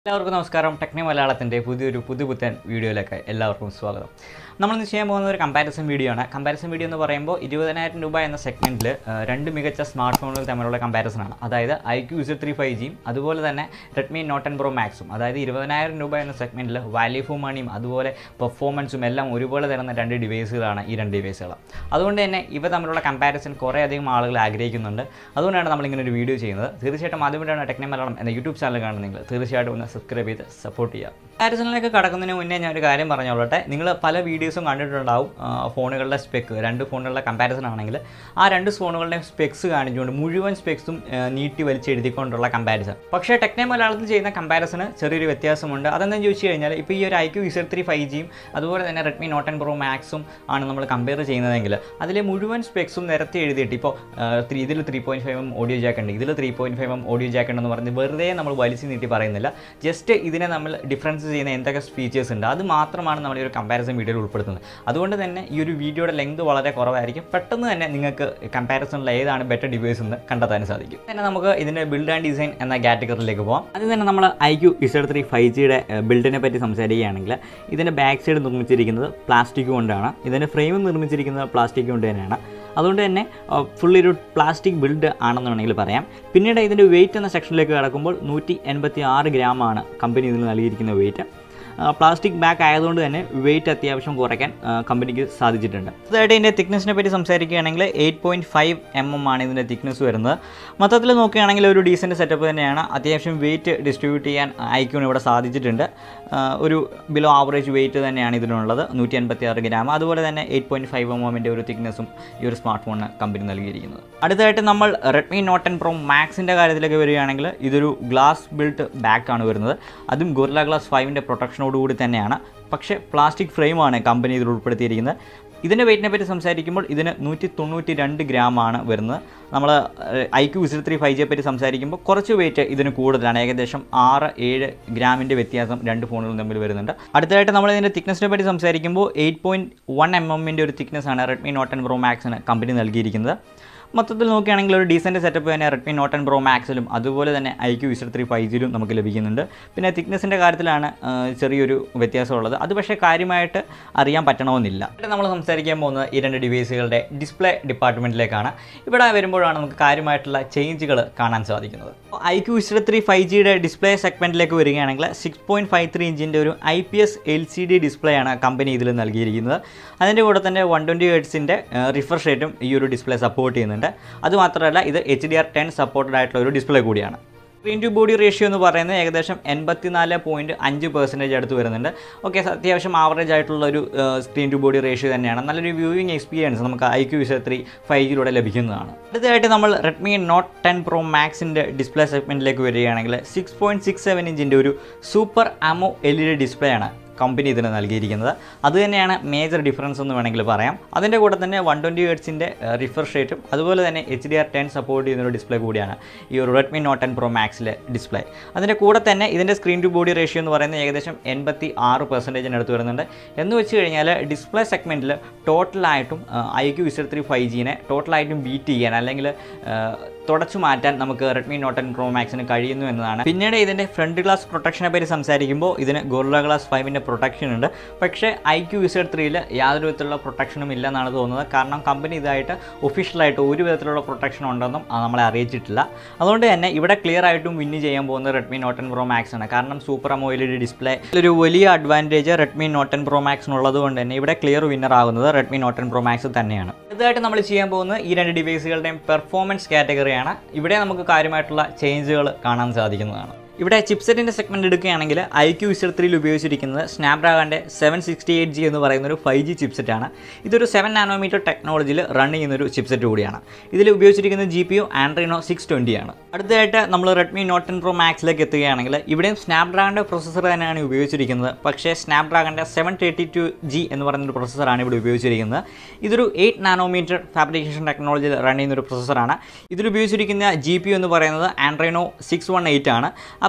എല്ലാവർക്കും നമസ്കാരം ടെക്നി മലയാളത്തിൻ്റെ പുതിയൊരു പുതുപുത്തൻ വീഡിയോയിലേക്ക് എല്ലാവർക്കും സ്വാഗതം നമ്മളിന്ന് ചെയ്യാൻ പോകുന്ന ഒരു കമ്പാരിസൺ വീഡിയോ ആണ് കമ്പാരിസൺ വീഡിയോ എന്ന് പറയുമ്പോൾ ഇരുപതിനായിരം രൂപ എന്ന സെഗ്മെൻറ്റിൽ രണ്ട് മികച്ച സ്മാർട്ട് ഫോണുകൾ തമ്മിലുള്ള കമ്പാരിസൺ ആണ് അതായത് ഐ ക്യു യൂസർ ത്രീ ഫൈവ് ജിയും അതുപോലെ തന്നെ റെഡ്മി നോട്ട് ടെൻ പ്രോ മാക്സും അതായത് ഇരുപതിനായിരം രൂപ എന്ന സെഗ്മെൻറ്റിൽ വാല്യൂ ഫോർ മണിയും അതുപോലെ പെർഫോമൻസും എല്ലാം ഒരുപോലെ തരുന്ന രണ്ട് ഡിവൈസുകളാണ് ഈ രണ്ട് ഡിവൈസുകൾ അതുകൊണ്ട് തന്നെ ഇവ തമ്മിലുള്ള കമ്പാരിസൺ കുറേ അധികം ആളുകൾ ആഗ്രഹിക്കുന്നുണ്ട് അതുകൊണ്ടാണ് നമ്മളിങ്ങനെ ഒരു വീഡിയോ ചെയ്യുന്നത് തീർച്ചയായിട്ടും ആദ്യമായിട്ടാണ് ടെക്നി മലയാളം എന്ന യൂട്യൂബ് ചാനൽ കാണുന്നെങ്കിൽ തീർച്ചയായിട്ടും ഒന്ന് സബ്സ്ക്രൈബ് ചെയ്ത് സപ്പോർട്ട് ചെയ്യുക കമ്പാരിസണിലേക്ക് കടക്കുന്നതിന് മുന്നേ ഞാൻ ഒരു കാര്യം പറഞ്ഞോളട്ടെ നിങ്ങൾ പല വീഡിയോസും കണ്ടിട്ടുണ്ടാവും ആ, ഫോണുകളുടെ സ്പെക്ക് രണ്ട് ഫോണുകളുടെ കമ്പാരിസൺ ആണെങ്കിൽ ആ രണ്ട് ഫോണുകളുടെയും സ്പെക്സ് കാണിച്ചുകൊണ്ട് മുഴുവൻ സ്പെക്സും നീട്ടി വലിച്ചെഴുതിക്കൊണ്ടുള്ള കമ്പാരിസൺ പക്ഷേ ടെക്നോ മലയാളത്തിൽ ചെയ്യുന്ന കമ്പാരിസണ് ചെറിയൊരു വ്യത്യാസമുണ്ട് അതെന്താണെന്ന് ചോദിച്ചു കഴിഞ്ഞാൽ ഇപ്പോൾ ഈ ഒരു iQOO Z three five ജിയും അതുപോലെ തന്നെ റെഡ്മി നോട്ട് ടെൻ പ്രോ മാക്സും ആണ് നമ്മൾ കമ്പയർ ചെയ്യുന്നതെങ്കിൽ അതിലെ മുഴുവൻ സ്പെക്സും നിരത്തി എഴുതിയിട്ട് ഇപ്പോൾ ഇതിൽ three point five M audio jack ഉണ്ട് ഇതിൽ three point five M audio jack ഉണ്ടെന്ന് പറഞ്ഞ് വെറുതെ നമ്മൾ വലിച്ചു നീട്ടി പറയുന്നില്ല ജസ്റ്റ് ഇതിനെ നമ്മൾ ഡിഫറൻസ് ചെയ്യുന്ന എന്തൊക്കെ ഫീച്ചേഴ്സ് ഉണ്ട് അത് മാത്രമാണ് നമ്മൾ ഈ ഒരു കമ്പാരിസൺ വീഡിയോയിൽ ഉൾപ്പെടുത്തുന്നത് അതുകൊണ്ട് തന്നെ ഈ ഒരു വീഡിയോയുടെ ലെങ്ത് വളരെ കുറവായിരിക്കും പെട്ടെന്ന് തന്നെ നിങ്ങൾക്ക് കമ്പാരിസണിൽ ഏതാണ് ബെറ്റർ ഡിവൈസ് എന്ന് കണ്ടെത്താൻ സാധിക്കും തന്നെ നമുക്ക് ഇതിൻ്റെ ബിൽഡ് ആൻഡ് ഡിസൈൻ എന്ന കാറ്റഗറിയിലേക്ക് പോകാം അത് തന്നെ നമ്മൾ iQOO Z three five ജിയുടെ ബിൽഡിനെ പറ്റി സംസാരിക്കുകയാണെങ്കിൽ ഇതിൻ്റെ ബാക്ക് സൈഡ് നിർമ്മിച്ചിരിക്കുന്നത് പ്ലാസ്റ്റിക് കൊണ്ടാണ് ഇതിൻ്റെ ഫ്രെയിം നിർമ്മിച്ചിരിക്കുന്നത് പ്ലാസ്റ്റിക് കൊണ്ട് തന്നെയാണ് അതുകൊണ്ട് തന്നെ ഫുള്ളി ഒരു പ്ലാസ്റ്റിക് ബിൽഡ് ആണെന്ന് വേണമെങ്കിൽ പറയാം പിന്നീട് ഇതിൻ്റെ വെയിറ്റ് എന്ന സെക്ഷനിലേക്ക് കിടക്കുമ്പോൾ നൂറ്റി എൺപത്തി ആറ് ഗ്രാമാണ് കമ്പനി ഇതിൽ നൽകിയിരിക്കുന്ന വെയിറ്റ് പ്ലാസ്റ്റിക് ബാക്ക് ആയതുകൊണ്ട് തന്നെ വെയിറ്റ് അത്യാവശ്യം കുറയ്ക്കാൻ ആ, കമ്പനിക്ക് സാധിച്ചിട്ടുണ്ട് അതായിട്ട് ഇതിൻ്റെ തിക്നെസ്സിനെ പറ്റി സംസാരിക്കുകയാണെങ്കിൽ eight point five M M ആണ് ഇതിൻ്റെ തിക്നെസ് വരുന്നത് മൊത്തത്തിൽ നോക്കുകയാണെങ്കിൽ ഒരു ഡീസൻറ്റ് സെറ്റപ്പ് തന്നെയാണ് അത്യാവശ്യം വെയിറ്റ് ഡിസ്ട്രിബ്യൂട്ട് ചെയ്യാൻ ഐക്യൂൺ ഇവിടെ സാധിച്ചിട്ടുണ്ട് ആ, ഒരു ബിലോ ആവറേജ് വെയിറ്റ് തന്നെയാണ് ഇതിനുള്ളത് നൂറ്റി അൻപത്തി ആറ് ഗ്രാം അതുപോലെ തന്നെ എയ്റ്റ് പോയിൻറ്റ് ഫൈവ് എം എമ്മിൻ്റെ ഒരു തിക്നെസ്സും ഈ ഒരു സ്മാർട്ട് ഫോണിന് കമ്പനി നൽകിയിരിക്കുന്നത് അടുത്തതായിട്ട് നമ്മൾ റെഡ്മി നോട്ട് ടെൻ പ്രോ മാക്സിൻ്റെ കാര്യത്തിലേക്ക് വരികയാണെങ്കിൽ ഇതൊരു ഗ്ലാസ് ബിൽറ്റ് ബാക്കാണ് വരുന്നത് അതും ഗൊറില്ല ഗ്ലാസ് ഫൈവിൻ്റെ പ്രൊട്ടക്ഷനോടുകൂടി തന്നെയാണ് പക്ഷേ പ്ലാസ്റ്റിക് ഫ്രെയിമാണ് കമ്പനി ഇതിൽ ഉൾപ്പെടുത്തിയിരിക്കുന്നത് ഇതിൻ്റെ വെയിറ്റിനെ പറ്റി സംസാരിക്കുമ്പോൾ ഇതിന് നൂറ്റി തൊണ്ണൂറ്റി രണ്ട് ഗ്രാമാണ് വരുന്നത് നമ്മൾ iQOO Z three five ജിയെ പറ്റി സംസാരിക്കുമ്പോൾ കുറച്ച് വെയിറ്റ് ഇതിന് കൂടുതലാണ് ഏകദേശം ആറ് ഏഴ് ഗ്രാമിൻ്റെ വ്യത്യാസം രണ്ട് ഫോണുകളും തമ്മിൽ വരുന്നുണ്ട് അടുത്തതായിട്ട് നമ്മൾ ഇതിൻ്റെ തിക്നെസ്സിനെ പറ്റി സംസാരിക്കുമ്പോൾ എയ്റ്റ് പോയിൻറ്റ് വൺ എം എമ്മിൻ്റെ ഒരു thickness ആണ് റെഡ്മി നോട്ട് ടെൻ പ്രോ മാക്സിന് കമ്പനി നൽകിയിരിക്കുന്നത് മൊത്തത്തിൽ നോക്കുകയാണെങ്കിൽ ഒരു ഡീസൻറ്റ് സെറ്റപ്പ് തന്നെ റെഡ്മി നോട്ട് ടെൻ പ്രോ മാക്സിലും അതുപോലെ തന്നെ iQOO Z three five ജിയിലും നമുക്ക് ലഭിക്കുന്നുണ്ട് പിന്നെ തിക്നെസ്സിൻ്റെ കാര്യത്തിലാണ് ആ, ചെറിയൊരു വ്യത്യാസമുള്ളത് അത് പക്ഷേ കാര്യമായിട്ട് അറിയാൻ പറ്റണമെന്നില്ല ഇവിടെ നമ്മൾ സംസാരിക്കാൻ പോകുന്നത് ഈ രണ്ട് ഡിവൈസുകളുടെ ഡിസ്പ്ലേ ഡിപ്പാർട്ട്മെൻറ്റിലേക്കാണ് ഇവിടെ വരുമ്പോഴാണ് നമുക്ക് കാര്യമായിട്ടുള്ള ചേഞ്ചുകൾ കാണാൻ സാധിക്കുന്നത് iQOO Z three five ജിയുടെ ഡിസ്പ്ലേ സെഗ്മെൻറ്റിലേക്ക് വരികയാണെങ്കിൽ സിക്സ് പോയിൻറ്റ് ഫൈവ് ത്രീ ഇഞ്ചിൻ്റെ ഒരു I P S L C D display ആണ് കമ്പനി ഇതിൽ നൽകിയിരിക്കുന്നത് അതിൻ്റെ കൂടെ തന്നെ വൺ ട്വൻറ്റി ഹെഡ്സിൻ്റെ റിഫ്രഷ് റേറ്റും ഈ ഒരു ഡിസ്പ്ലേ സപ്പോർട്ട് ചെയ്യുന്നുണ്ട് അതുമാത്രമല്ല ഇത് H D R ten supported ആയിട്ടുള്ള ഒരു ഡിസ്പ്ലേ കൂടിയാണ് സ്ക്രീൻ ടു ബോഡി റേഷ്യോ എന്ന് പറയുന്നത് ഏകദേശം എൺപത്തിനാല് പോയിൻറ്റ് അഞ്ച് പെർസെൻറ്റേജ് അടുത്ത് വരുന്നുണ്ട് ഓക്കെ അത്യാവശ്യം ആവറേജ് ആയിട്ടുള്ള ഒരു സ്ക്രീൻ ടു ബോഡി റേഷ്യോ തന്നെയാണ് നല്ലൊരു വ്യൂവിംഗ് എക്സ്പീരിയൻസ് നമുക്ക് iQOO Z three five ജിയിലൂടെ ലഭിക്കുന്നതാണ് അടുത്തതായിട്ട് നമ്മൾ റെഡ്മി നോട്ട് ടെൻ പ്രോ മാക്സിൻ്റെ ഡിസ്പ്ലേ സെഗ്മെൻറ്റിലേക്ക് വരികയാണെങ്കിൽ സിക്സ് പോയിൻറ്റ് സിക്സ് സെവൻ ഇഞ്ചിൻ്റെ ഒരു super AMOLED display ആണ് കമ്പനി ഇതിന് നൽകിയിരിക്കുന്നത് അത് തന്നെയാണ് മേജർ ഡിഫറൻസ് എന്ന് വേണമെങ്കിൽ പറയാം അതിൻ്റെ കൂടെ തന്നെ വൺ ട്വൻറ്റി ഹെഡ്സിൻ്റെ റിഫ്രഷ് റേറ്റും അതുപോലെ തന്നെ H D R ten support ചെയ്യുന്ന ഒരു ഡിസ്പ്ലേ കൂടിയാണ് ഈ ഒരു റെഡ്മി നോട്ട് ടെൻ പ്രോ മാക്സിലെ ഡിസ്പ്ലേ അതിൻ്റെ കൂടെ തന്നെ ഇതിൻ്റെ സ്ക്രീൻ ടു ബോഡി റേഷ്യോ എന്ന് പറയുന്നത് ഏകദേശം എൺപത്തി ആറ് പെർസെൻറ്റേജിന് അടുത്ത് വരുന്നുണ്ട് എന്ന് വെച്ച് കഴിഞ്ഞാൽ ഡിസ്പ്ലേ സെഗ്മെൻറ്റിൽ ടോട്ടലായിട്ടും iQOO Z three five ജീനെ ടോട്ടലായിട്ടും ബീറ്റ് ചെയ്യാൻ അല്ലെങ്കിൽ തുടച്ചു മാറ്റാൻ നമുക്ക് റെഡ്മി നോട്ട് ടെൻ പ്രോ മാക്സിന് കഴിയുന്നു എന്നതാണ് പിന്നീട് ഇതിൻ്റെ ഫ്രണ്ട് ഗ്ലാസ് പ്രൊട്ടക്ഷനെ പറ്റി സംസാരിക്കുമ്പോൾ ഇതിന് ഗോറില്ല ഗ്ലാസ് ഫൈവിൻ്റെ പ്രൊട്ടക്ഷൻ ഉണ്ട് പക്ഷേ ഐ ക്യു വിസഡ് ത്രീയിൽ യാതൊരു വിധത്തിലുള്ള പ്രൊട്ടക്ഷനും ഇല്ലെന്നാണ് തോന്നുന്നത് കാരണം കമ്പനി ഇതായിട്ട് ഒഫീഷ്യലായിട്ട് ഒരു വിധത്തിലുള്ള പ്രൊട്ടക്ഷൻ ഉണ്ടെന്നും ആ, നമ്മളെ അറിയിച്ചിട്ടില്ല അതുകൊണ്ട് തന്നെ ഇവിടെ ക്ലിയർ ആയിട്ടും വിന്ന് ചെയ്യാൻ പോകുന്നത് Redmi Note ten Pro Max ആണ് കാരണം സൂപ്പർ അമോയിലി ഡിസ്പ്ലേ ഒരു വലിയ advantage Redmi Note ten Pro മാക്സിനുള്ളത് കൊണ്ട് തന്നെ ഇവിടെ ക്ലിയർ വിന്നർ ആകുന്നത് Redmi Note ten Pro Max തന്നെയാണ് ഇതായിട്ട് നമ്മൾ ചെയ്യാൻ പോകുന്നത് ഈ രണ്ട് ഡിവൈസുകളുടെയും പെർഫോമൻസ് കാറ്റഗറിയാണ് ഇവിടെ നമുക്ക് കാര്യമായിട്ടുള്ള ചേഞ്ചുകൾ കാണാൻ സാധിക്കുന്നതാണ് ഇവിടെ ചിപ്സെറ്റിൻ്റെ സെഗ്മെൻറ്റ് എടുക്കുകയാണെങ്കിൽ ഐ ക്യു വിസർ ത്രീയിൽ ഉപയോഗിച്ചിരിക്കുന്നത് സ്നാപ്ഡ്രാഗണിൻ്റെ സെവൻ സിക്സ്റ്റി എയ്റ്റ് ജി എന്ന് പറയുന്ന ഒരു ഫൈവ് ജി ചിപ്സെറ്റാണ് ഇതൊരു സെവൻ നാനോമീറ്റർ ടെക്നോളജിയിൽ റൺ ചെയ്യുന്ന ഒരു ചിപ്സെറ്റ് കൂടിയാണ് ഇതിൽ ഉപയോഗിച്ചിരിക്കുന്ന G P U Adreno six twenty ആണ് അടുത്തതായിട്ട് നമ്മൾ റെഡ്മി നോട്ട് ടെൻ പ്രോ മാക്സിലേക്ക് എത്തുകയാണെങ്കിൽ ഇവിടെയും സ്നാപ്ഡ്രാഗണിൻ്റെ പ്രൊസസ്സർ തന്നെയാണ് ഉപയോഗിച്ചിരിക്കുന്നത് പക്ഷേ സ്നാപ്ഡ്രാഗണിൻ്റെ സെവൻ തേർട്ടി ടു ജി എന്ന് പറയുന്ന ഒരു പ്രൊസസ്സറാണ് ഇവിടെ ഉപയോഗിച്ചിരിക്കുന്നത് ഇതൊരു എയ്റ്റ് നാനോമീറ്റർ ഫാബ്രിക്കേഷൻ ടെക്നോളജിയിൽ റൺ ചെയ്യുന്ന ഒരു പ്രൊസസ്സറാണ് ഇതിൽ ഉപയോഗിച്ചിരിക്കുന്ന ജി പി യു എന്ന് പറയുന്നത് ആൻഡ്രൈനോ സിക്സ് വൺ എയ്റ്റ് ആണ്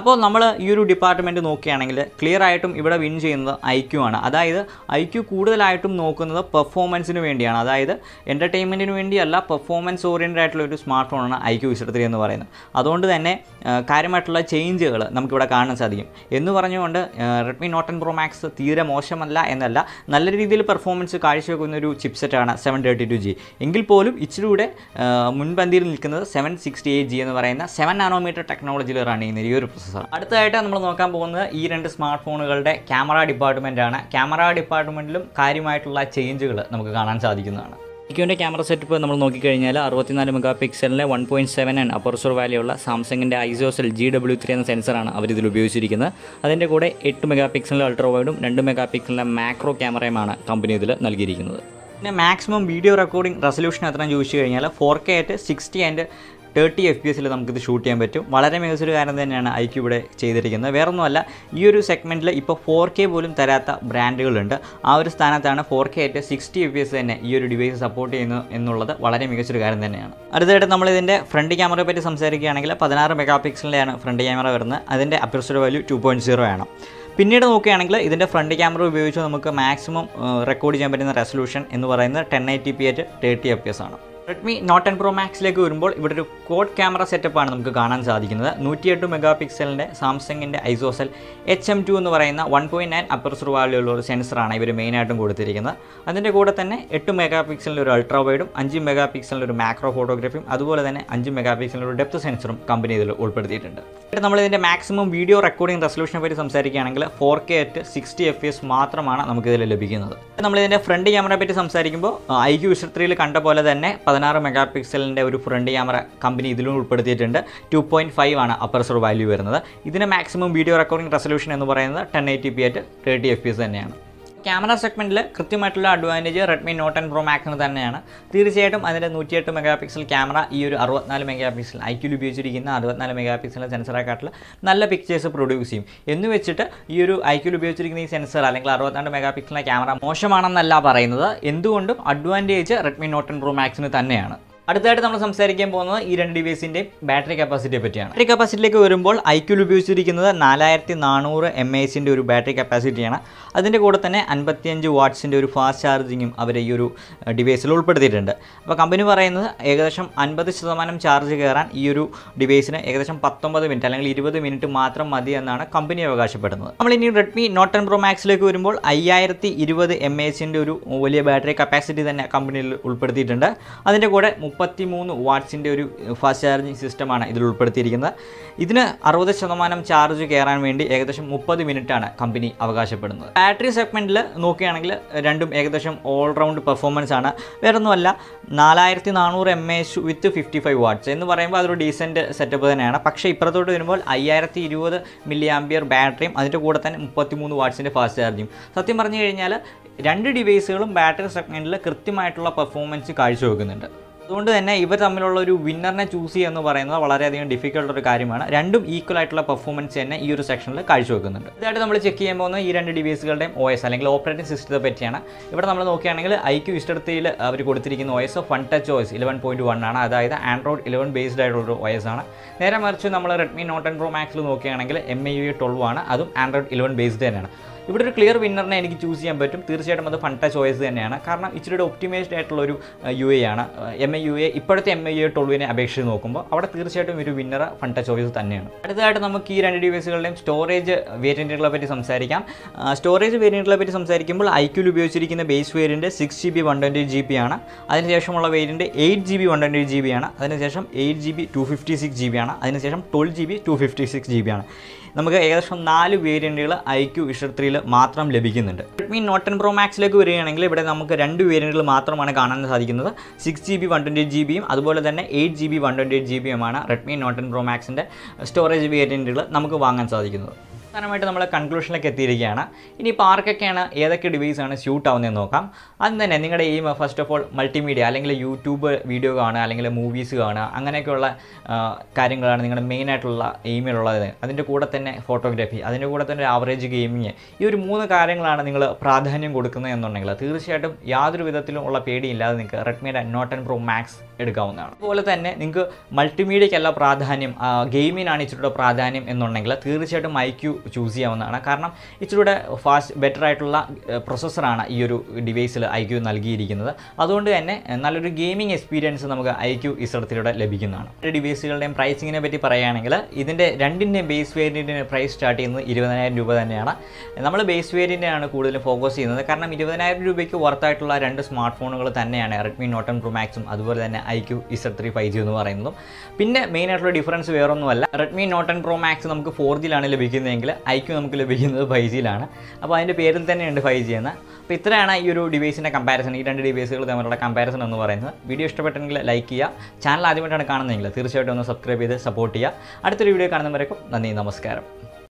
അപ്പോൾ നമ്മൾ ഈ ഒരു ഡിപ്പാർട്ട്മെൻറ്റ് നോക്കുകയാണെങ്കിൽ ക്ലിയർ ആയിട്ടും ഇവിടെ വിൻ ചെയ്യുന്നത് ഐ ക്യു ആണ് അതായത് ഐ ക്യു കൂടുതലായിട്ടും നോക്കുന്നത് പെർഫോമൻസിന് വേണ്ടിയാണ് അതായത് എൻ്റർടൈൻമെൻറ്റിന് വേണ്ടിയല്ല പെർഫോമൻസ് ഓറിയൻറ്റഡ് ആയിട്ടുള്ള ഒരു സ്മാർട്ട് ഫോണാണ് ഐ ക്യു ഇഷ്ട ത്രീ എന്ന് പറയുന്നത് അതുകൊണ്ട് തന്നെ ആ, കാര്യമായിട്ടുള്ള ചേഞ്ചുകൾ നമുക്കിവിടെ കാണാൻ സാധിക്കും എന്ന് പറഞ്ഞുകൊണ്ട് Redmi Note ten Pro Max തീരെ മോശമല്ല എന്നല്ല നല്ല രീതിയിൽ പെർഫോമൻസ് കാഴ്ചവെക്കുന്ന ഒരു ചിപ്സെറ്റാണ് സെവൻ തേർട്ടി ടു ജി എങ്കിൽ പോലും ഇച്ചിരി കൂടെ ആ, മുൻപന്തിയിൽ നിൽക്കുന്നത് സെവൻ സിക്സ്റ്റി എയ്റ്റ് ജി എന്ന് പറയുന്ന സെവൻ നാനോമീറ്റർ ടെക്നോളജിയിൽ റൺ ചെയ്യുന്ന ഈ ഒരു പ്രൊസസ്സർ അടുത്തതായിട്ട് നമ്മൾ നോക്കാൻ പോകുന്നത് ഈ രണ്ട് സ്മാർട്ട് ഫോണുകളുടെ ക്യാമറ ഡിപ്പാർട്ട്മെൻറ്റാണ് ക്യാമറ ഡിപ്പാർട്ട്മെൻറ്റിലും കാര്യമായിട്ടുള്ള ചേഞ്ചുകൾ നമുക്ക് കാണാൻ സാധിക്കുന്നതാണ് ഇക്യോൻ്റെ ക്യാമറ സെറ്റപ്പ് നമ്മൾ നോക്കിക്കഴിഞ്ഞാൽ അറുപത്തിനാല് മെഗാ പിക്സലിലെ one point seven and aperture വാല്യുള്ള സാംസങ്ങിൻ്റെ ഐസോസെൽ ജി ഡബ്ല്യു ത്രീ എന്ന സെൻസറാണ് അവർ ഇതിൽ ഉപയോഗിച്ചിരിക്കുന്നത് അതിൻ്റെ കൂടെ എട്ട് മെഗാ പിക്സലിൻ്റെ അൾട്രാ വൈഡും രണ്ട് മെഗാ പിക്സലിൻ്റെ മാക്രോ ക്യാമറയുമാണ് കമ്പനി ഇതിൽ നൽകിയിരിക്കുന്നത് പിന്നെ മാക്സിമം വീഡിയോ റെക്കോർഡിംഗ് റെസൊല്യൂഷൻ എത്രയെന്ന് ചോദിച്ചു കഴിഞ്ഞാൽ ഫോർ കെ ആയിട്ട് sixty and thirty F P എസിൽ നമുക്കിത് ഷൂട്ട് ചെയ്യാൻ പറ്റും വളരെ മികച്ചൊരു കാര്യം തന്നെയാണ് ഐക്യു ഇവിടെ ചെയ്തിരിക്കുന്നത് വേറൊന്നുമല്ല ഈ ഒരു സെഗ്മെൻറ്റിൽ ഇപ്പോൾ ഫോർ കെ പോലും തരാത്ത ബ്രാൻഡുകളുണ്ട് ആ ഒരു സ്ഥാനത്താണ് ഫോർ കെ ആയിട്ട് സിക്സ്റ്റി എഫ് പി എസ് തന്നെ ഈ ഒരു ഡിവൈസ് സപ്പോർട്ട് ചെയ്യുന്നു എന്നുള്ളത് വളരെ മികച്ചൊരു കാര്യം തന്നെയാണ് അടുത്തതായിട്ട് നമ്മൾ ഇതിൻ്റെ ഫ്രണ്ട് ക്യാമറയെ പറ്റി സംസാരിക്കുകയാണെങ്കിൽ പതിനാറ് മെഗാ പിക്സലിൻ്റെയാണ് ഫ്രണ്ട് ക്യാമറ വരുന്നത് അതിൻ്റെ aperture value two point zero ആണ് പിന്നീട് നോക്കുകയാണെങ്കിൽ ഇതിൻ്റെ ഫ്രണ്ട് ക്യാമറ ഉപയോഗിച്ച് നമുക്ക് മാക്സിമം റെക്കോർഡ് ചെയ്യാൻ പറ്റുന്ന റെസൊല്യൂഷൻ എന്ന് പറയുന്നത് ടെൻ എയ്റ്റി പി ആയിട്ട് തേർട്ടി എഫ് പി എസ് ആണ് റെഡ്മി നോട്ട് ടെൻ പ്രോ മാക്സിലേക്ക് വരുമ്പോൾ ഇവിടെ ഒരു കോഡ് ക്യാമറ സെറ്റപ്പാണ് നമുക്ക് കാണാൻ സാധിക്കുന്നത് നൂറ്റിയെട്ട് മെഗാ പിക്സലിൻ്റെ സാംസങ്ങിൻ്റെ ഐസോസെൽ എച്ച് എം ടു എന്ന് പറയുന്ന വൺ പോയിൻറ്റ് നയൻ അപ്പർസർ വാല്യുള്ള ഒരു സെൻസറാണ് ഇവർ മെയിനായിട്ടും കൊടുത്തിരിക്കുന്നത് അതിൻ്റെ കൂടെ തന്നെ എട്ട് മെഗാ പിക്സലിൻ്റെ ഒരു അൾട്രാ വൈഡും അഞ്ച് മെഗാ പിക്സലിൻ്റെ ഒരു മാക്രോ ഫോട്ടോഗ്രാഫിയും അതുപോലെ തന്നെ അഞ്ച് മെഗാ പിക്സലിൻ്റെ ഒരു ഡെപ്ത് സെൻസറും കമ്പനി ഇതിൽ ഉൾപ്പെടുത്തിയിട്ടുണ്ട് എന്നിട്ട് നമ്മൾ ഇതിൻ്റെ മാക്സിമം വീഡിയോ റെക്കോർഡിംഗ് റെസൊല്യൂഷനെ പറ്റി സംസാരിക്കുകയാണെങ്കിൽ four K at sixty F S മാത്രമാണ് നമുക്കിതിൽ ലഭിക്കുന്നത് നമ്മൾ ഇതിൻ്റെ ഫ്രണ്ട് ക്യാമറയെ പറ്റി സംസാരിക്കുമ്പോൾ ഐ ക്യു വിഷർ ത്രീയിൽ കണ്ട പോലെ തന്നെ പതിനാറ് മെഗാ പിക്സലിൻ്റെ ഒരു ഫ്രണ്ട് ക്യാമറ കമ്പനി ഇതിലും ഉൾപ്പെടുത്തിയിട്ടുണ്ട് ടു പോയിൻറ്റ് ഫൈവ് ആണ് അപ്പർസർ വാല്യൂ വരുന്നത് ഇതിന് മാക്സിമം വീഡിയോ റെക്കോർഡിംഗ് റെസൊല്യൂഷൻ എന്ന് പറയുന്നത് ടെൻ എയ്റ്റി പി ആയിട്ട് തേർട്ടി എഫ് പി എസ് തന്നെയാണ് ക്യാമറ സെഗ്മെൻറ്റിൽ കൃത്യമായിട്ടുള്ള advantage Redmi Note ten Pro മാക്സിന് തന്നെയാണ് തീർച്ചയായിട്ടും അതിൻ്റെ നൂറ്റിയെട്ട് മെഗാ പിക്സൽ ക്യാമറ ഈ ഒരു അറുപത്തിനാല് മെഗാ പിക്സൽ ഐക്യൂൽ ഉപയോഗിച്ചിരിക്കുന്ന അറുപത്തിനാല് മെഗാ പിക്സൽ സെൻസറെക്കാട്ടിൽ നല്ല പിക്ചേഴ്സ് പ്രൊഡ്യൂസ് ചെയ്യും എന്ന് വെച്ചിട്ട് ഈ ഒരു ഐക്യൂൽ ഉപയോഗിച്ചിരിക്കുന്ന ഈ സെൻസർ അല്ലെങ്കിൽ അറുപത്തിനാല് മെഗാ പിക്സലിൻ്റെ ക്യാമറ മോശമാണെന്നല്ല പറയുന്നത് എന്തുകൊണ്ടും advantage Redmi Note ten Pro മാക്സിന് തന്നെയാണ് അടുത്തായിട്ട് നമ്മൾ സംസാരിക്കാൻ പോകുന്നത് ഈ രണ്ട് ഡിവൈസിൻ്റെ ബാറ്ററി കപ്പാസിറ്റിയെ പറ്റിയാണ് ബാറ്ററി കപ്പാസിറ്റിയിലേക്ക് വരുമ്പോൾ ഐക്യൂൽ ഉപയോഗിച്ചിരിക്കുന്നത് നാലായിരത്തി നാനൂറ് എം എസിൻ്റെ ഒരു ബാറ്ററി കപ്പാസിറ്റിയാണ് അതിൻ്റെ കൂടെ തന്നെ അൻപത്തിയഞ്ച് വാട്ട്സിൻ്റെ ഒരു ഫാസ്റ്റ് ചാർജിങ്ങും അവർ ഈ ഒരു ഡിവൈസിൽ ഉൾപ്പെടുത്തിയിട്ടുണ്ട് അപ്പോൾ കമ്പനി പറയുന്നത് ഏകദേശം അൻപത് ശതമാനം ചാർജ് കയറാൻ ഈ ഒരു ഡിവൈസിന് ഏകദേശം പത്തൊമ്പത് മിനിറ്റ് അല്ലെങ്കിൽ ഇരുപത് മിനിറ്റ് മാത്രം മതി എന്നാണ് കമ്പനി അവകാശപ്പെടുന്നത് നമ്മൾ ഇനി റെഡ്മി നോട്ട് ടെൻ പ്രോ മാക്സിലേക്ക് വരുമ്പോൾ അയ്യായിരത്തി ഇരുപത് എം എച്ചിൻ്റെ ഒരു വലിയ ബാറ്ററി കപ്പാസിറ്റി തന്നെ കമ്പനിയിൽ ഉൾപ്പെടുത്തിയിട്ടുണ്ട് അതിൻ്റെ കൂടെ മുപ്പത്തി മൂന്ന് വാട്ട്സിൻ്റെ ഒരു ഫാസ്റ്റ് ചാർജിങ് സിസ്റ്റമാണ് ഇതിൽ ഉൾപ്പെടുത്തിയിരിക്കുന്നത് ഇതിന് അറുപത് ശതമാനം ചാർജ് കയറാൻ വേണ്ടി ഏകദേശം മുപ്പത് മിനിറ്റാണ് കമ്പനി അവകാശപ്പെടുന്നത് ബാറ്ററി സെഗ്മെൻറ്റിൽ നോക്കുകയാണെങ്കിൽ രണ്ടും ഏകദേശം ഓൾറൗണ്ട് പെർഫോമൻസ് ആണ് വേറൊന്നുമല്ല നാലായിരത്തി നാനൂറ് M H with fifty five watts എന്ന് പറയുമ്പോൾ അതൊരു ഡീസൻറ്റ് സെറ്റപ്പ് തന്നെയാണ് പക്ഷേ ഇപ്പുറത്തോട്ട് വരുമ്പോൾ അയ്യായിരത്തി ഇരുപത് മില്ലി ആംബിയർ ബാറ്ററിയും അതിൻ്റെ കൂടെ തന്നെ മുപ്പത്തി മൂന്ന് വാട്ട്സിൻ്റെ ഫാസ്റ്റ് ചാർജിങ് സത്യം പറഞ്ഞു കഴിഞ്ഞാൽ രണ്ട് ഡിവൈസുകളും ബാറ്ററി സെഗ്മെൻറ്റിൽ കൃത്യമായിട്ടുള്ള പെർഫോമൻസ് കാഴ്ചവെക്കുന്നുണ്ട് അതുകൊണ്ട് തന്നെ ഇവർ തമ്മിലുള്ള ഒരു വിന്നറിനെ ചൂസ് ചെയ്യുക എന്ന് പറയുന്നത് വളരെയധികം ഡിഫിക്കൽട്ട് ഒരു കാര്യമാണ് രണ്ടും ഈക്വൽ ആയിട്ടുള്ള പെർഫോമൻസ് തന്നെ ഈ ഒരു സെക്ഷനിൽ കാഴ്ചവെക്കുന്നുണ്ട് ഇതായിട്ട് നമ്മൾ ചെക്ക് ചെയ്യാൻ പോകുന്ന ഈ രണ്ട് ഡിവൈസുകളുടെയും ഒ എസ് അല്ലെങ്കിൽ ഓപ്പറേറ്റിംഗ് സിസ്റ്റത്തെ പറ്റിയാണ് ഇവിടെ നമ്മൾ നോക്കുകയാണെങ്കിൽ ഐ ക്യു ഇഷ്ടത്തിൽ അവർ കൊടുത്തിരിക്കുന്ന O S fun touch O S eleven point one ആണ് അതായത് ആൻഡ്രോയിഡ് ഇലവൻ ബേസ്ഡ് ആയിട്ടുള്ള ഒരു ഒ എസ് ആണ് നേരെ മറിച്ച് നമ്മൾ റെഡ്മി നോട്ട് ടെൻ പ്രോ മാക്സിൽ നോക്കുകയാണെങ്കിൽ എം ഐ യു ട്വൽവ് ആണ് അതും ആൻഡ്രോയിഡ് ഇലവൻ ബേസ്ഡ് തന്നെയാണ് ഇവിടെ ഒരു ക്ലിയർ വിന്നറിനെ എനിക്ക് ചൂസ് ചെയ്യാൻ പറ്റും തീർച്ചയായിട്ടും അത് ഫണ്ട ചോയ്സ് തന്നെയാണ് കാരണം ഇച്ചിരി ഒപ്റ്റിമൈസ്ഡ് ആയിട്ടുള്ള ഒരു യു എ ആണ് എം ഐ യു എ ഇപ്പോഴത്തെ എം ഐ യു ട്വൽവിനെ അപേക്ഷിച്ച് നോക്കുമ്പോൾ അവിടെ തീർച്ചയായിട്ടും ഒരു വിന്നർ ഫണ്ട ചോയ്സ് തന്നെയാണ് അടുത്തതായിട്ട് നമുക്ക് ഈ രണ്ട് ഡിവൈസുകളുടെയും സ്റ്റോറേജ് വേരിയൻറ്റുകളെ പറ്റി സംസാരിക്കാം സ്റ്റോറേജ് വേരിയൻറ്റുകളെ പറ്റി സംസാരിക്കുമ്പോൾ ഐക്യൂൽ ഉപയോഗിച്ചിരിക്കുന്ന base variant six G B one twenty G B ആണ് അതിനുശേഷമുള്ള variant eight G B one twenty G B ആണ് അതിനുശേഷം eight G B two fifty six G B ആണ് അതിനുശേഷം twelve G B two fifty six G B ആണ് നമുക്ക് ഏകദേശം നാല് വേരിയൻറ്റുകൾ ഐ ക്യു ഇഷർ ത്രീയിൽ മാത്രം ലഭിക്കുന്നുണ്ട് റെഡ്മി നോട്ട് ടെൻ പ്രോ മാക്സിലേക്ക് വരികയാണെങ്കിൽ ഇവിടെ നമുക്ക് രണ്ട് വേരിയൻറ്റുകൾ മാത്രമാണ് കാണാൻ സാധിക്കുന്നത് six G B one twenty G ബിയും അതുപോലെ തന്നെ eight G B one twenty eight G ബിയുമാണ് റെഡ്മി നോട്ട് ടെൻ പ്രോ മാക്സിൻ്റെ സ്റ്റോറേജ് വേരിയൻറ്റുകൾ നമുക്ക് വാങ്ങാൻ സാധിക്കുന്നത് അവസാനമായിട്ട് നമ്മൾ കൺക്ലൂഷനിലേക്ക് എത്തിയിരിക്കുകയാണ് ഇനിയിപ്പോൾ ആർക്കൊക്കെയാണ് ഏതൊക്കെ ഡിവൈസാണ് സ്യൂട്ട് ആവുന്നതെന്ന് നോക്കാം അത് തന്നെ നിങ്ങളുടെ aim first of all multimedia അല്ലെങ്കിൽ യൂട്യൂബ് വീഡിയോ കാണുക അല്ലെങ്കിൽ മൂവീസ് കാണുക അങ്ങനെയൊക്കെയുള്ള ആ, കാര്യങ്ങളാണ് നിങ്ങളുടെ മെയിനായിട്ടുള്ള എയിമിലുള്ളത് അതിൻ്റെ കൂടെ തന്നെ ഫോട്ടോഗ്രാഫി അതിൻ്റെ കൂടെ തന്നെ ആവറേജ് ഗെയിമിങ് ഈ ഒരു മൂന്ന് കാര്യങ്ങളാണ് നിങ്ങൾ പ്രാധാന്യം കൊടുക്കുന്നത് എന്നുണ്ടെങ്കിൽ തീർച്ചയായിട്ടും യാതൊരു വിധത്തിലും ഉള്ള പേടിയില്ലാതെ നിങ്ങൾക്ക് റെഡ്മിയുടെ നോട്ട് ടെൻ പ്രോ മാക്സ് എടുക്കാവുന്നതാണ് അതുപോലെ തന്നെ നിങ്ങൾക്ക് മൾട്ടിമീഡിയയ്ക്കല്ല പ്രാധാന്യം ഗെയിമിനാണ് ഇച്ചിരി പ്രാധാന്യം എന്നുണ്ടെങ്കിൽ തീർച്ചയായിട്ടും ഐ ക്യു ചൂസ് ചെയ്യാവുന്നതാണ് കാരണം ഇച്ചിരി ഫാസ്റ്റ് ബെറ്റർ ആയിട്ടുള്ള പ്രൊസസ്സറാണ് ഈ ഒരു ഡിവൈസിൽ ഐ ക്യു നൽകിയിരിക്കുന്നത് അതുകൊണ്ട് തന്നെ ഏഹ്, നല്ലൊരു ഗെയിമിംഗ് എക്സ്പീരിയൻസ് നമുക്ക് ഐ ക്യു ഇസറത്തിലൂടെ ലഭിക്കുന്നതാണ് ഈ ഡിവൈസുകളുടെയും പ്രൈസിങ്ങിനെ പറ്റി പറയുകയാണെങ്കിൽ ഇതിൻ്റെ രണ്ടിൻ്റെയും ബേസ് വേരിയൻറ്റിന് പ്രൈസ് സ്റ്റാർട്ട് ചെയ്യുന്നത് ഇരുപതിനായിരം രൂപ തന്നെയാണ് നമ്മൾ ബേസ് വേരിയൻ്റാണ് കൂടുതലും ഫോക്കസ് ചെയ്യുന്നത് കാരണം ഇരുപതിനായിരം രൂപയ്ക്ക് വർത്തായിട്ടുള്ള രണ്ട് സ്മാർട്ട് ഫോണുകൾ തന്നെയാണ് റെഡ്മി നോട്ടൺ പ്രോ മാക്സും അതുപോലെ തന്നെ iQOO Z three five G എന്ന് പറയുന്നതും പിന്നെ മെയിൻ ആയിട്ടുള്ള ഡിഫറൻസ് വേറൊന്നുമല്ല റെഡ്മി നോട്ടൺ പ്രോ മാക്സ് നമുക്ക് ഫോർ ജിയിലാണ് ലഭിക്കുന്നതെങ്കിൽ ഐ ക്യു നമുക്ക് ലഭിക്കുന്നത് ഫൈവ് ജിയിലാണ് അപ്പോൾ അതിൻ്റെ പേരിൽ തന്നെയുണ്ട് ഫൈവ് ജി എന്ന് അപ്പോൾ ഇത്രയാണ് ഈ ഒരു ഡിവൈസിൻ്റെ കമ്പാരിസൺ ഈ രണ്ട് ഡിവൈസുകൾ തമ്മിലുള്ള കമ്പാരിസൺ എന്ന് പറയുന്നത് വീഡിയോ ഇഷ്ടപ്പെട്ടെങ്കിൽ ലൈക്ക് ചെയ്യുക ചാനൽ ആദ്യമായിട്ടാണ് കാണുന്നതെങ്കിൽ തീർച്ചയായിട്ടും ഒന്ന് സബ്സ്ക്രൈബ് ചെയ്ത് സപ്പോർട്ട് ചെയ്യുക അടുത്തൊരു വീഡിയോ കാണുന്നവരേക്കും നന്ദി നമസ്കാരം